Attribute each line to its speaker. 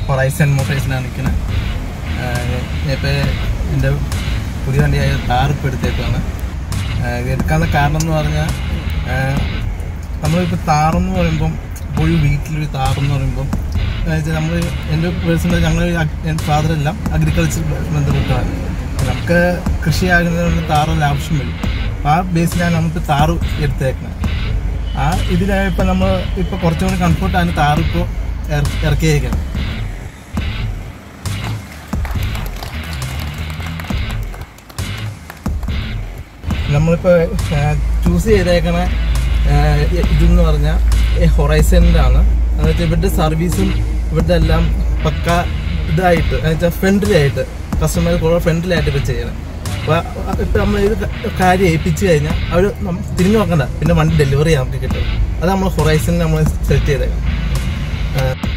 Speaker 1: horizon മോട്ടേഴ്സിനാണ് നിൽക്കുന്നത് ഇപ്പോൾ എൻ്റെ പുതിയ വണ്ടിയായ താർ ഇപ്പോൾ എടുത്തേക്കാണ് ഇത് എടുക്കാനുള്ള കാരണം എന്ന് പറഞ്ഞാൽ നമ്മളിപ്പോൾ താറെന്ന് പറയുമ്പം ഇപ്പോൾ ഒരു വീട്ടിലൊരു താറെന്ന് പറയുമ്പം നമ്മൾ എൻ്റെ പേഴ്സണൽ ഞങ്ങൾ എൻ്റെ ഫാദറെല്ലാം അഗ്രികൾച്ചർ ബന്ധപ്പെട്ടാണ് നമുക്ക് കൃഷി ആകുന്നതുകൊണ്ട് താറിൻ്റെ ആവശ്യം വരും അപ്പോൾ ആ ബേസിലാണ് നമുക്ക് താറ് എടുത്തേക്കുന്നത് ആ ഇതിലായപ്പോൾ നമ്മൾ ഇപ്പോൾ കുറച്ചും കൂടി കംഫർട്ടാണ് താറിപ്പോൾ ഇറക്കിയേക്കുന്നത് നമ്മളിപ്പോൾ ചൂസ് ചെയ്തേക്കണ ആ, ഇതെന്ന് പറഞ്ഞാൽ ഹൊറൈസൻ്റെ ആണ് എന്ന് വെച്ചാൽ ഇവരുടെ സർവീസും ഇവരുടെ എല്ലാം പക്ക ഇതായിട്ട് എന്ന് വെച്ചാൽ ഫ്രണ്ട്ലി ആയിട്ട് കസ്റ്റമർ കൂടെ ഫ്രണ്ട്ലി ആയിട്ട് ഇപ്പോൾ ചെയ്യണം അപ്പോൾ ഇപ്പം നമ്മൾ ഇത് ക- കാര്യം ഏൽപ്പിച്ച് കഴിഞ്ഞാൽ അവർ തിരിഞ്ഞു നോക്കണ്ട പിന്നെ വണ്ടി ഡെലിവറി നമുക്ക് കിട്ടും അത് നമ്മൾ ഹൊറൈസൺ നമ്മൾ സെലക്ട് ചെയ്തേക്കാം ആ,